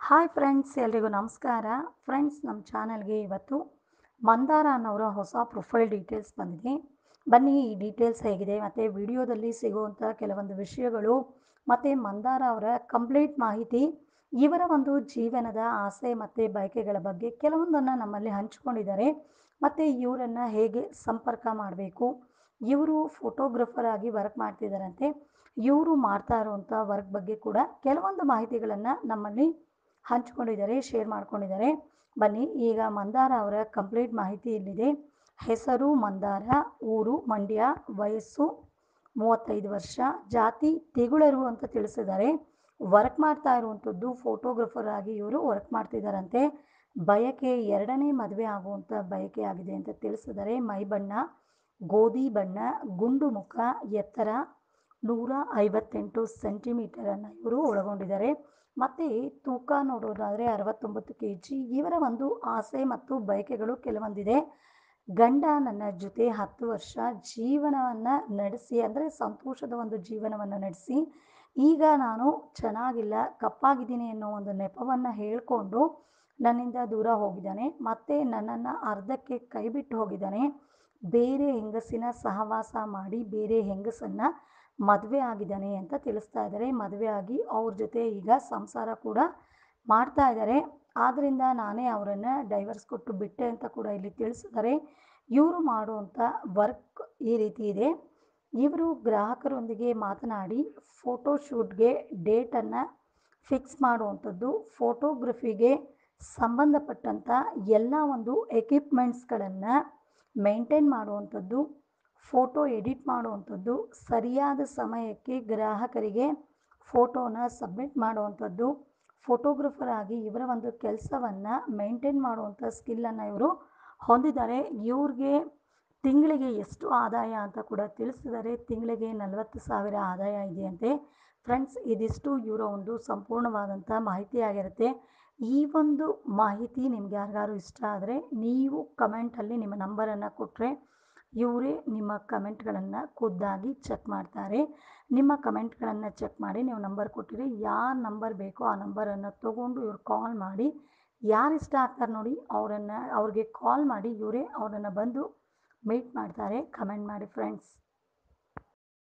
hi friends ಎಲ್ರಿಗೂ ನಮಸ್ಕಾರ friends ನಮ್ಮ ಚಾನಲ್ಗೆ ಇವತ್ತು ಮಂದಾರ ಅನ್ನೋರ ಹೊಸ ಪ್ರೊಫೈಲ್ ಡೀಟೇಲ್ಸ್ ಬಂದಿದೆ ಬನ್ನಿ ಈ ಡೀಟೇಲ್ಸ್ ಹೇಗಿದೆ ಮತ್ತು ವಿಡಿಯೋದಲ್ಲಿ ಸಿಗುವಂಥ ಕೆಲವೊಂದು ವಿಷಯಗಳು ಮತ್ತು ಮಂದಾರ ಅವರ ಕಂಪ್ಲೀಟ್ ಮಾಹಿತಿ ಇವರ ಒಂದು ಜೀವನದ ಆಸೆ ಮತ್ತು ಬಯಕೆಗಳ ಬಗ್ಗೆ ಕೆಲವೊಂದನ್ನು ನಮ್ಮಲ್ಲಿ ಹಂಚಿಕೊಂಡಿದ್ದಾರೆ ಮತ್ತು ಇವರನ್ನು ಹೇಗೆ ಸಂಪರ್ಕ ಮಾಡಬೇಕು ಇವರು ಫೋಟೋಗ್ರಫರ್ ಆಗಿ ವರ್ಕ್ ಮಾಡ್ತಿದ್ದಾರಂತೆ ಇವರು ಮಾಡ್ತಾ ಇರುವಂಥ ವರ್ಕ್ ಬಗ್ಗೆ ಕೂಡ ಕೆಲವೊಂದು ಮಾಹಿತಿಗಳನ್ನು ನಮ್ಮಲ್ಲಿ ಹಂಚ್ಕೊಂಡಿದ್ದಾರೆ ಶೇರ್ ಮಾಡ್ಕೊಂಡಿದ್ದಾರೆ ಬನ್ನಿ ಈಗ ಮಂದಾರ ಅವರ ಕಂಪ್ಲೀಟ್ ಮಾಹಿತಿ ಇಲ್ಲಿದೆ ಹೆಸರು ಮಂದಾರ ಊರು ಮಂಡ್ಯ ವಯಸ್ಸು ಮೂವತ್ತೈದು ವರ್ಷ ಜಾತಿ ತಿಗುಳರು ಅಂತ ತಿಳಿಸಿದ್ದಾರೆ ವರ್ಕ್ ಮಾಡ್ತಾ ಇರುವಂಥದ್ದು ಫೋಟೋಗ್ರಫರ್ ಆಗಿ ಇವರು ವರ್ಕ್ ಮಾಡ್ತಿದ್ದಾರಂತೆ ಬಯಕೆ ಎರಡನೇ ಮದುವೆ ಆಗುವಂಥ ಬಯಕೆ ಆಗಿದೆ ಅಂತ ತಿಳಿಸಿದ್ದಾರೆ ಮೈ ಬಣ್ಣ ಗೋಧಿ ಬಣ್ಣ ಗುಂಡು ಮುಖ ಎತ್ತರ ನೂರ ಐವತ್ತೆಂಟು ಸೆಂಟಿಮೀಟರನ್ನು ಇವರು ಒಳಗೊಂಡಿದ್ದಾರೆ ಮತ್ತು ತೂಕ ನೋಡೋದಾದರೆ ಅರವತ್ತೊಂಬತ್ತು ಕೆ ಜಿ ಇವರ ಒಂದು ಆಸೆ ಮತ್ತು ಬಯಕೆಗಳು ಕೆಲವೊಂದಿದೆ ಗಂಡ ನನ್ನ ಜೊತೆ ಹತ್ತು ವರ್ಷ ಜೀವನವನ್ನು ನಡೆಸಿ ಅಂದರೆ ಸಂತೋಷದ ಒಂದು ಜೀವನವನ್ನು ನಡೆಸಿ ಈಗ ನಾನು ಚೆನ್ನಾಗಿಲ್ಲ ಕಪ್ಪಾಗಿದ್ದೀನಿ ಅನ್ನೋ ಒಂದು ನೆಪವನ್ನು ಹೇಳಿಕೊಂಡು ನನ್ನಿಂದ ದೂರ ಹೋಗಿದ್ದಾನೆ ಮತ್ತು ನನ್ನನ್ನು ಅರ್ಧಕ್ಕೆ ಕೈಬಿಟ್ಟು ಹೋಗಿದ್ದಾನೆ ಬೇರೆ ಹೆಂಗಸಿನ ಸಹವಾಸ ಮಾಡಿ ಬೇರೆ ಹೆಂಗಸನ್ನು ಮದುವೆ ಆಗಿದ್ದಾನೆ ಅಂತ ತಿಳಿಸ್ತಾ ಇದ್ದಾರೆ ಮದುವೆ ಆಗಿ ಅವ್ರ ಜೊತೆ ಈಗ ಸಂಸಾರ ಕೂಡ ಮಾಡ್ತಾ ಇದ್ದಾರೆ ಆದ್ದರಿಂದ ನಾನೇ ಅವರನ್ನು ಡೈವರ್ಸ್ ಕೊಟ್ಟು ಬಿಟ್ಟೆ ಅಂತ ಕೂಡ ಇಲ್ಲಿ ತಿಳಿಸಿದ್ದಾರೆ ಇವರು ಮಾಡುವಂಥ ವರ್ಕ್ ಈ ರೀತಿ ಇದೆ ಇವರು ಗ್ರಾಹಕರೊಂದಿಗೆ ಮಾತನಾಡಿ ಫೋಟೋಶೂಟ್ಗೆ ಡೇಟನ್ನು ಫಿಕ್ಸ್ ಮಾಡುವಂಥದ್ದು ಫೋಟೋಗ್ರಫಿಗೆ ಸಂಬಂಧಪಟ್ಟಂಥ ಎಲ್ಲ ಒಂದು ಎಕ್ವಿಪ್ಮೆಂಟ್ಸ್ಗಳನ್ನು ಮೇಂಟೈನ್ ಮಾಡುವಂಥದ್ದು ಫೋಟೋ ಎಡಿಟ್ ಮಾಡುವಂಥದ್ದು ಸರಿಯಾದ ಸಮಯಕ್ಕೆ ಗ್ರಾಹಕರಿಗೆ ಫೋಟೋನ ಸಬ್ಮಿಟ್ ಮಾಡುವಂಥದ್ದು ಫೋಟೋಗ್ರಫರ್ ಆಗಿ ಇವರ ಒಂದು ಕೆಲಸವನ್ನು ಮೇಂಟೈನ್ ಮಾಡುವಂಥ ಸ್ಕಿಲ್ಲನ್ನು ಇವರು ಹೊಂದಿದ್ದಾರೆ ಇವ್ರಿಗೆ ತಿಂಗಳಿಗೆ ಎಷ್ಟು ಆದಾಯ ಅಂತ ಕೂಡ ತಿಳಿಸಿದ್ದಾರೆ ತಿಂಗಳಿಗೆ ನಲವತ್ತು ಸಾವಿರ ಆದಾಯ ಇದೆಯಂತೆ ಫ್ರೆಂಡ್ಸ್ ಇದಿಷ್ಟು ಇವರ ಒಂದು ಸಂಪೂರ್ಣವಾದಂಥ ಮಾಹಿತಿ ಆಗಿರುತ್ತೆ ಈ ಒಂದು ಮಾಹಿತಿ ನಿಮ್ಗೆ ಯಾರಿಗಾರು ಇಷ್ಟ ಆದರೆ ನೀವು ಕಮೆಂಟಲ್ಲಿ ನಿಮ್ಮ ನಂಬರನ್ನು ಕೊಟ್ಟರೆ ಇವರೇ ನಿಮ್ಮ ಕಮೆಂಟ್ಗಳನ್ನು ಖುದ್ದಾಗಿ ಚೆಕ್ ಮಾಡ್ತಾರೆ ನಿಮ್ಮ ಕಮೆಂಟ್ಗಳನ್ನು ಚೆಕ್ ಮಾಡಿ ನೀವು ನಂಬರ್ ಕೊಟ್ಟಿರಿ ಯಾರ ನಂಬರ್ ಬೇಕೋ ಆ ನಂಬರನ್ನು ತೊಗೊಂಡು ಇವ್ರು ಕಾಲ್ ಮಾಡಿ ಯಾರು ಇಷ್ಟ ಆಗ್ತಾರೆ ನೋಡಿ ಅವರನ್ನು ಅವ್ರಿಗೆ ಕಾಲ್ ಮಾಡಿ ಇವರೇ ಅವರನ್ನು ಬಂದು ಮೀಟ್ ಮಾಡ್ತಾರೆ ಕಮೆಂಟ್ ಮಾಡಿ ಫ್ರೆಂಡ್ಸ್